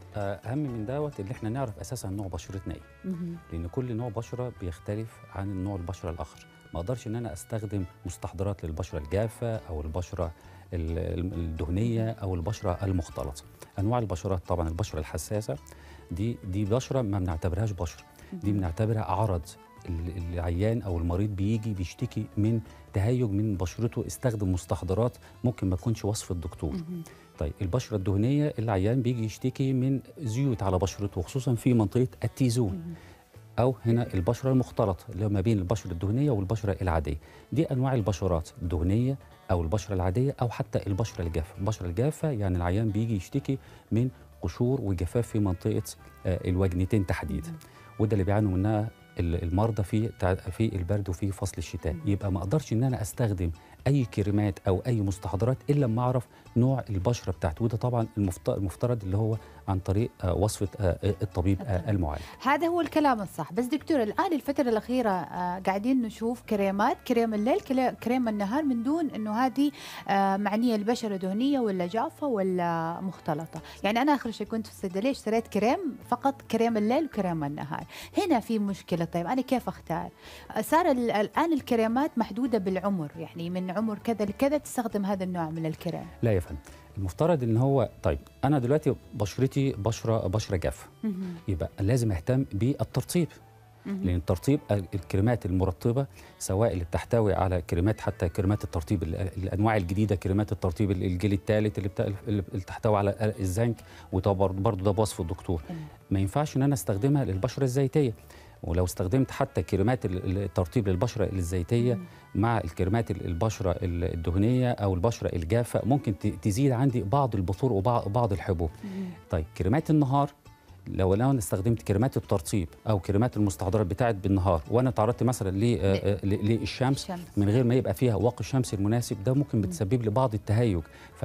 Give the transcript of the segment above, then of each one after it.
آه، اهم من دوت اللي احنا نعرف اساسا نوع بشرتنا ايه مهم. لان كل نوع بشره بيختلف عن النوع البشره الاخر ما اقدرش ان انا استخدم مستحضرات للبشره الجافه او البشره ال- ال- الدهنيه او البشره المختلطه انواع البشرات طبعا البشره الحساسه دي دي بشره ما بنعتبرهاش بشره دي بنعتبرها عرض ال- العيان او المريض بيجي بيشتكي من تهيج من بشرته استخدم مستحضرات ممكن ما تكونش وصف الدكتور مهم. طيب البشره الدهنيه العيان بيجي يشتكي من زيوت على بشرته خصوصا في منطقه التيزون مهم. او هنا البشره المختلطه اللي هو ما بين البشره الدهنيه والبشره العاديه دي انواع البشرات الدهنيه او البشره العاديه او حتى البشره الجافه البشره الجافه يعني العيان بيجي يشتكي من قشور وجفاف في منطقه آه، الوجنتين تحديدا وده اللي بيعانوا منها ال- المرضى في تع- في البرد وفي فصل الشتاء يبقى ما اقدرش ان انا استخدم اي كريمات او اي مستحضرات الا لما اعرف نوع البشره بتاعته وده طبعا المفت- المفترض اللي هو عن طريق آه، وصفه آه، الطبيب آه، المعالج هذا هو الكلام الصح بس دكتور الآن الفترة الأخيرة آه، قاعدين نشوف كريمات كريم الليل كلا- كريم النهار من دون أنه هذه آه، معنية البشرة دهنية ولا جافة ولا مختلطة يعني أنا آخر شيء كنت في الصيدلية اشتريت كريم فقط كريم الليل وكريم النهار هنا في مشكلة طيب أنا كيف أختار آه، صار ال- الآن الكريمات محدودة بالعمر يعني من عمر كذا لكذا تستخدم هذا النوع من الكريم لا يا فندم المفترض ان هو طيب انا دلوقتي بشرتي بشره بشره جافه مهم. يبقى لازم اهتم بالترطيب مهم. لان الترطيب ال- الكريمات المرطبه سواء اللي بتحتوي على كريمات حتى كريمات الترطيب ال- الانواع الجديده كريمات الترطيب ال- الجيل الثالث اللي, بتا... اللي بتحتوي على الزنك وده برضه ده بوصف الدكتور تمام. ما ينفعش ان انا استخدمها للبشره الزيتيه ولو استخدمت حتى كريمات ال- ال- الترطيب للبشره الزيتيه مم. مع الكريمات ال- البشره ال- الدهنيه او البشره الجافه ممكن ت- تزيد عندي بعض البثور وبعض بعض الحبوب مهم. طيب كريمات النهار لو انا استخدمت كريمات الترطيب او كريمات المستحضرات بتاعت بالنهار وانا تعرضت مثلا ل- آه، آه، ل- للشمس الشمس. من غير ما يبقى فيها واقي الشمس المناسب ده ممكن بتسبب لي بعض التهيج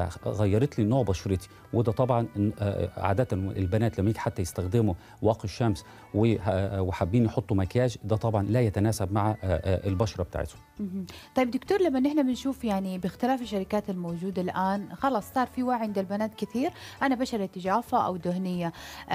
فغيرت لي نوع بشرتي وده طبعا آه، عاده البنات لما يجي حتى يستخدموا واقي الشمس وه- وحابين يحطوا مكياج ده طبعا لا يتناسب مع آه، آه، البشره بتاعتهم مهم. طيب دكتور لما نحن بنشوف يعني باختلاف الشركات الموجوده الان خلاص صار في وعي عند البنات كثير انا بشرتي جافه او دهنيه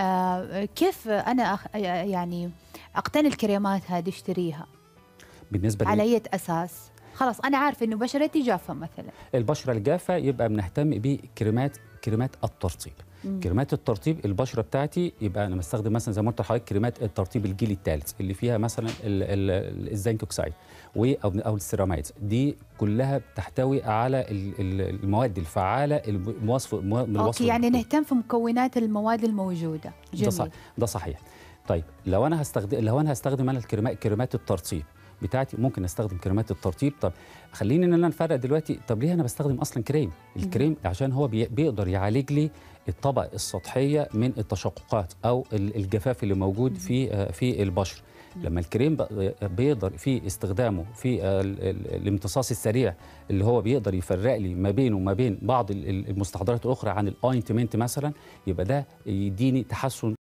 آه كيف انا أخ يعني اقتني الكريمات هذه اشتريها بالنسبه على اي اساس خلاص انا عارفه انه بشرتي جافه مثلا البشره الجافه يبقى بنهتم بكريمات كريمات الترطيب مم. كريمات الترطيب البشره بتاعتي يبقى انا بستخدم مثلا زي ما قلت لحضرتك كريمات الترطيب الجيل الثالث اللي فيها مثلا ال- ال- الزنك اوكسايد و او او السيراميدز دي كلها بتحتوي على ال- ال- المواد الفعاله المواصف من الوصف اوكي يعني الدكتور. نهتم في مكونات المواد الموجوده ده جميل صح ده صحيح طيب لو انا هستخدم لو انا هستخدم انا الكريمات كريمات الترطيب بتاعتي ممكن استخدم كريمات الترطيب طب خليني ان انا نفرق دلوقتي طب ليه انا بستخدم اصلا كريم الكريم عشان هو بي- بيقدر يعالج لي الطبقه السطحيه من التشققات او ال- الجفاف اللي موجود في آه، في البشره لما الكريم بق- بيقدر في استخدامه في آه، ال- ال- الامتصاص السريع اللي هو بيقدر يفرق لي ما بينه وما بين بعض ال- ال- المستحضرات الاخرى عن الاوينتمنت مثلا يبقى ده يديني تحسن